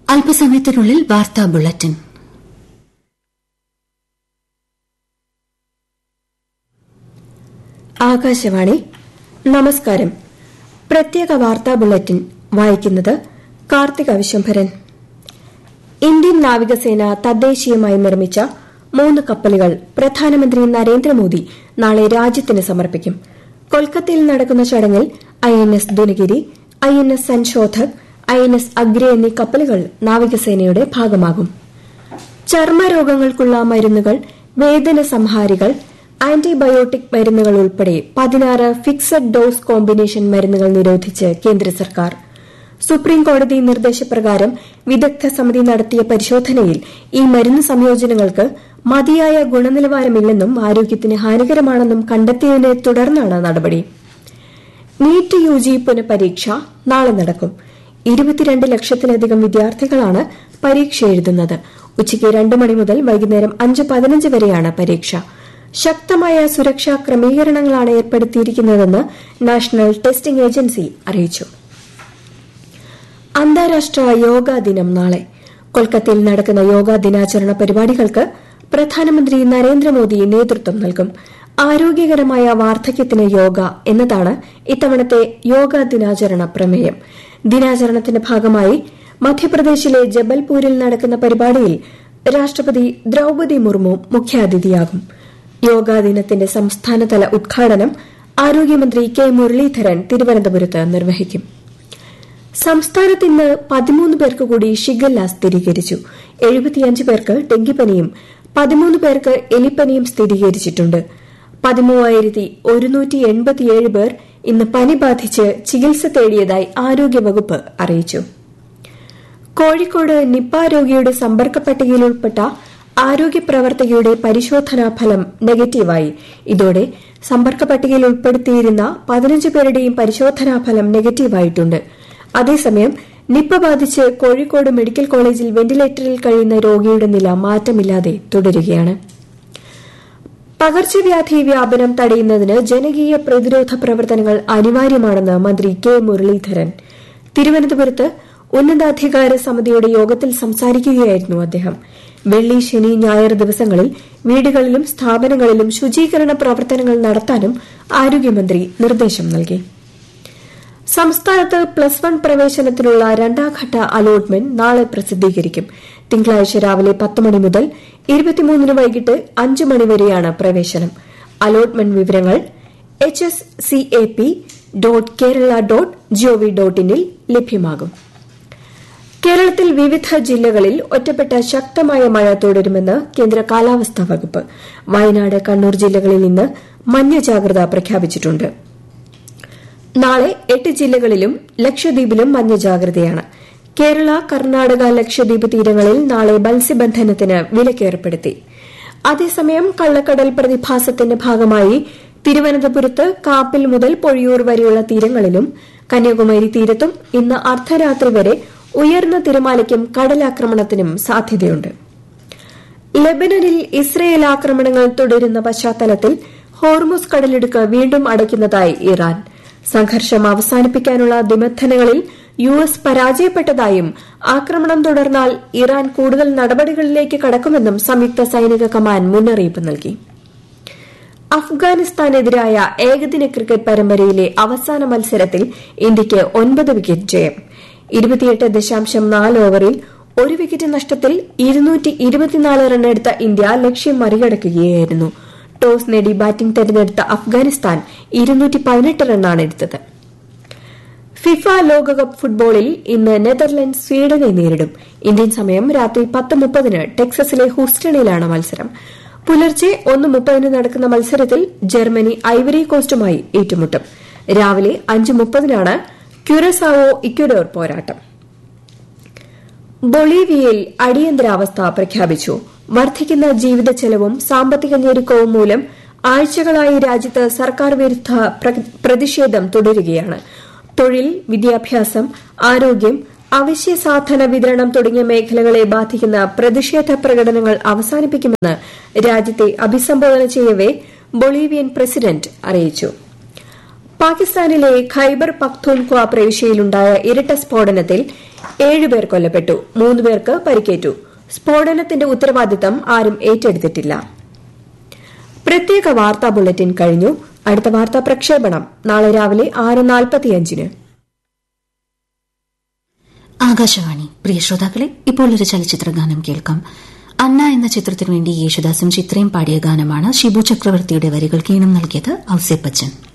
അല്പസമയത്തിനുള്ളിൽ വാർത്താ ബുള്ളറ്റിൻ ആകാശവാണി നമസ്കാരം പ്രത്യേക വാർത്താ ബുള്ളറ്റിൻ വായിക്കുന്നത് കാർത്തിക വിശംഭരൻ ഇന്ത്യൻ നാവികസേന തദ്ദേശീയമായി നിർമ്മിച്ച മൂന്ന് കപ്പലുകൾ പ്രധാനമന്ത്രി നരേന്ദ്രമോദി നാളെ രാജ്യത്തിന് സമർപ്പിക്കും കൊൽക്കത്തയിൽ നടക്കുന്ന ചടങ്ങിൽ I N S Dunagiri I N S Sanshodhak I N S Agray എന്നീ കപ്പലുകൾ നാവികസേനയുടെ ഭാഗമാകും ചർമ്മരോഗങ്ങൾക്കുള്ള മരുന്നുകൾ വേദന സംഹാരികൾ ആന്റിബയോട്ടിക് മരുന്നുകൾ ഉൾപ്പെടെ പതിനാറ് ഫിക്സഡ് ഡോസ് കോമ്പിനേഷൻ മരുന്നുകൾ നിരോധിച്ച് കേന്ദ്ര സർക്കാർ സുപ്രീംകോടതി നിർദ്ദേശപ്രകാരം വിദഗ്ധ സമിതി നടത്തിയ പരിശോധനയിൽ ഈ മരുന്ന് സംയോജനങ്ങൾക്ക് മതിയായ ഗുണനിലവാരമില്ലെന്നും ആരോഗ്യത്തിന് ഹാനികരമാണെന്നും കണ്ടെത്തിയതിനെ തുടർന്നാണ് നടപടി നീറ്റ് യു ജി പുനഃപരീക്ഷ നാളെ നടക്കും ഇരുപത്തിരണ്ട് ലക്ഷത്തിലധികം വിദ്യാർത്ഥികളാണ് പരീക്ഷ എഴുതുന്നത് ഉച്ചയ്ക്ക് രണ്ട് മണി മുതൽ വൈകുന്നേരം അഞ്ച് പതിനഞ്ച് വരെയാണ് പരീക്ഷ ശക്തമായ സുരക്ഷാ ക്രമീകരണങ്ങളാണ് ഏർപ്പെടുത്തിയിരിക്കുന്നതെന്ന് നാഷണൽ ടെസ്റ്റിംഗ് ഏജൻസി അറിയിച്ചു അന്താരാഷ്ട്ര യോഗാ ദിനം നാളെ കൊൽക്കത്തയിൽ നടക്കുന്ന യോഗാ ദിനാചരണ പരിപാടികൾക്ക് പ്രധാനമന്ത്രി നരേന്ദ്രമോദി നേതൃത്വം നൽകും ആരോഗ്യകരമായ വാർദ്ധക്യത്തിന് യോഗ എന്നതാണ് ഇത്തവണത്തെ യോഗാ ദിനാചരണ പ്രമേയം ദിനാചരണത്തിന്റെ ഭാഗമായി മധ്യപ്രദേശിലെ ജബൽപൂരിൽ നടക്കുന്ന പരിപാടിയിൽ രാഷ്ട്രപതി ദ്രൌപതി മുർമു മുഖ്യാതിഥിയാകും യോഗാ ദിനത്തിന്റെ സംസ്ഥാനതല ഉദ്ഘാടനം ആരോഗ്യമന്ത്രി കെ മുരളീധരൻ തിരുവനന്തപുരത്ത് നിർവഹിക്കും സംസ്ഥാനത്ത് ഇന്ന് പതിമൂന്ന് പേർക്ക് കൂടി ഷിഗല്ല സ്ഥിരീകരിച്ചു എഴുപത്തിയഞ്ച് പേർക്ക് ഡെങ്കിപ്പനിയും പതിമൂന്ന് പേർക്ക് എലിപ്പനിയും സ്ഥിരീകരിച്ചിട്ടുണ്ട് പതിമൂവായിരത്തി ഒരുന്നൂറ്റി എൺപത്തിയേഴ് പേർ ഇന്ന് പനി ബാധിച്ച് ചികിത്സ തേടിയതായി ആരോഗ്യവകുപ്പ് അറിയിച്ചു കോഴിക്കോട് നിപ്പ രോഗിയുടെ സമ്പർക്ക പട്ടികയിൽ ഉൾപ്പെട്ട ആരോഗ്യ പ്രവർത്തകയുടെ പരിശോധനാ ഫലം നെഗറ്റീവായി ഇതോടെ സമ്പർക്ക പട്ടികയിൽ ഉൾപ്പെടുത്തിയിരുന്ന പതിനഞ്ച് പേരുടെയും പരിശോധനാ ഫലം നെഗറ്റീവായിട്ടുണ്ട് അതേസമയം നിപ്പ ബാധിച്ച് കോഴിക്കോട് മെഡിക്കൽ കോളേജിൽ വെന്റിലേറ്ററിൽ കഴിയുന്ന രോഗിയുടെ നില മാറ്റമില്ലാതെ തുടരുകയാണ് പകർച്ചവ്യാധി വ്യാപനം തടയുന്നതിന് ജനകീയ പ്രതിരോധ പ്രവർത്തനങ്ങൾ അനിവാര്യമാണെന്ന് മന്ത്രി കെ മുരളീധരൻ തിരുവനന്തപുരത്ത് ഉന്നതാധികാര സമിതിയുടെ യോഗത്തിൽ സംസാരിക്കുകയായിരുന്നു അദ്ദേഹം വെള്ളി ശനി ഞായർ ദിവസങ്ങളിൽ വീടുകളിലും സ്ഥാപനങ്ങളിലും ശുചീകരണ പ്രവർത്തനങ്ങൾ നടത്താനും ആരോഗ്യമന്ത്രി നിർദ്ദേശം നൽകി സംസ്ഥാനത്ത് പ്ലസ് വൺ പ്രവേശനത്തിനുള്ള രണ്ടാംഘട്ട അലോട്ട്മെന്റ് നാളെ പ്രസിദ്ധീകരിക്കും തിങ്കളാഴ്ച രാവിലെ പത്ത് മണി മുതൽ ഇരുപത്തിമൂന്നിന് വൈകിട്ട് അഞ്ച് മണിവരെയാണ് പ്രവേശനം അലോട്ട്മെന്റ് വിവരങ്ങൾ H S C A P dot Kerala dot G O V dot ഇനിൽ ലഭ്യമാകും കേരളത്തിൽ വിവിധ ജില്ലകളിൽ ഒറ്റപ്പെട്ട ശക്തമായ മഴ തുടരുമെന്ന് കേന്ദ്ര കാലാവസ്ഥാ വകുപ്പ് വയനാട് കണ്ണൂർ ജില്ലകളിൽ ഇന്ന് മഞ്ഞ ജാഗ്രത പ്രഖ്യാപിച്ചിട്ടുണ്ട് നാളെ എട്ട് ജില്ലകളിലും ലക്ഷദ്വീപിലും മഞ്ഞ ജാഗ്രതയാണ് കേരള കർണാടക ലക്ഷദ്വീപ് തീരങ്ങളിൽ നാളെ മത്സ്യബന്ധനത്തിന് വിലക്കേർപ്പെടുത്തി അതേസമയം കള്ളക്കടൽ പ്രതിഭാസത്തിന്റെ ഭാഗമായി തിരുവനന്തപുരത്ത് കാപ്പിൽ മുതൽ പൊഴിയൂർ വരെയുള്ള തീരങ്ങളിലും കന്യാകുമാരി തീരത്തും ഇന്ന് അർദ്ധരാത്രി വരെ ഉയർന്ന തിരമാലയ്ക്കും കടലാക്രമണത്തിനും സാധ്യതയുണ്ട് ലെബനനിൽ ഇസ്രയേൽ ആക്രമണങ്ങൾ തുടരുന്ന പശ്ചാത്തലത്തിൽ ഹോർമുസ് കടലിടുക്ക് വീണ്ടും അടയ്ക്കുന്നതായി ഇറാൻ സംഘർഷം അവസാനിപ്പിക്കാനുള്ള നിബന്ധനകളിൽ യു എസ് പരാജയപ്പെട്ടതായും ആക്രമണം തുടർന്നാൽ ഇറാൻ കൂടുതൽ നടപടികളിലേക്ക് കടക്കുമെന്നും സംയുക്ത സൈനിക കമാൻഡ് മുന്നറിയിപ്പ് നൽകി അഫ്ഗാനിസ്ഥാനെതിരായ ഏകദിന ക്രിക്കറ്റ് പരമ്പരയിലെ അവസാന മത്സരത്തിൽ ഇന്ത്യയ്ക്ക് ഒൻപത് വിക്കറ്റ് ജയം ഇരുപത്തിയെട്ട് ദശാംശം നാല് ഓവറിൽ ഒരു വിക്കറ്റ് നഷ്ടത്തിൽ ഇരുന്നൂറ്റി ഇരുപത്തിനാല് റണ്ണെടുത്ത ഇന്ത്യ ലക്ഷ്യം മറികടക്കുകയായിരുന്നു ടോസ് നേടി ബാറ്റിംഗ് തെരഞ്ഞെടുത്ത അഫ്ഗാനിസ്ഥാൻ ഇരുന്നൂറ്റി പതിനെട്ട് റണ്ണാണ് എടുത്തത് ഫിഫ ലോകകപ്പ് ഫുട്ബോളിൽ ഇന്ന് നെതർലൻഡ് സ്വീഡനെ നേരിടും ഇന്ത്യൻ സമയം രാത്രി പത്ത് മുപ്പതിന് ടെക്സസിലെ ഹൂസ്റ്റണിലാണ് മത്സരം പുലർച്ചെ ഒന്ന് മുപ്പതിന് നടക്കുന്ന മത്സരത്തിൽ ജർമ്മനി ഐവറി കോസ്റ്റുമായി ഏറ്റുമുട്ടും രാവിലെ അഞ്ച് മുപ്പതിനാണ് ക്യുറസാവോ ഇക്വഡോർ പോരാട്ടം ബൊളീവിയയിൽ അടിയന്തരാവസ്ഥ പ്രഖ്യാപിച്ചു വർദ്ധിക്കുന്ന ജീവിത ചെലവും സാമ്പത്തിക ഞെരുക്കവും മൂലം ആഴ്ചകളായി രാജ്യത്ത് സർക്കാർ വിരുദ്ധ പ്രതിഷേധം തുടരുകയാണ് തൊഴിൽ വിദ്യാഭ്യാസം ആരോഗ്യം അവശ്യ സാധന വിതരണം തുടങ്ങിയ മേഖലകളെ ബാധിക്കുന്ന പ്രതിഷേധ പ്രകടനങ്ങൾ അവസാനിപ്പിക്കുമെന്ന് രാജ്യത്തെ അഭിസംബോധന ചെയ്യവെ ബൊളീവിയൻ പ്രസിഡന്റ് അറിയിച്ചു പാകിസ്ഥാനിലെ ഖൈബർ പഖ്തൂൺഖ്വ പ്രവിശ്യയിലുണ്ടായ ഇരട്ട സ്ഫോടനത്തിൽ ഏഴുപേർ കൊല്ലപ്പെട്ടു മൂന്ന് പേർക്ക് പരിക്കേറ്റു സ്ഫോടനത്തിന്റെ ഉത്തരവാദിത്തം ആരും ഏറ്റെടുത്തിട്ടില്ല പ്രത്യേക വാർത്താ ബുള്ളറ്റിൻ കഴിഞ്ഞു അടുത്ത വാർത്താ പ്രക്ഷേപണം നാളെ രാവിലെ ആറ് നാൽപ്പത്തിയഞ്ചിന് ആകാശവാണി പ്രിയ ശ്രോതാക്കളെ ഇപ്പോൾ ഒരു ചലച്ചിത്ര ഗാനം കേൾക്കാം അന്ന എന്ന ചിത്രത്തിനു വേണ്ടി യേശുദാസും ചിത്രയും പാടിയ ഗാനമാണ് ഷിബു ചക്രവർത്തിയുടെ വരികൾക്ക് ഈണം നൽകിയത് ഔസേപ്പച്ചൻ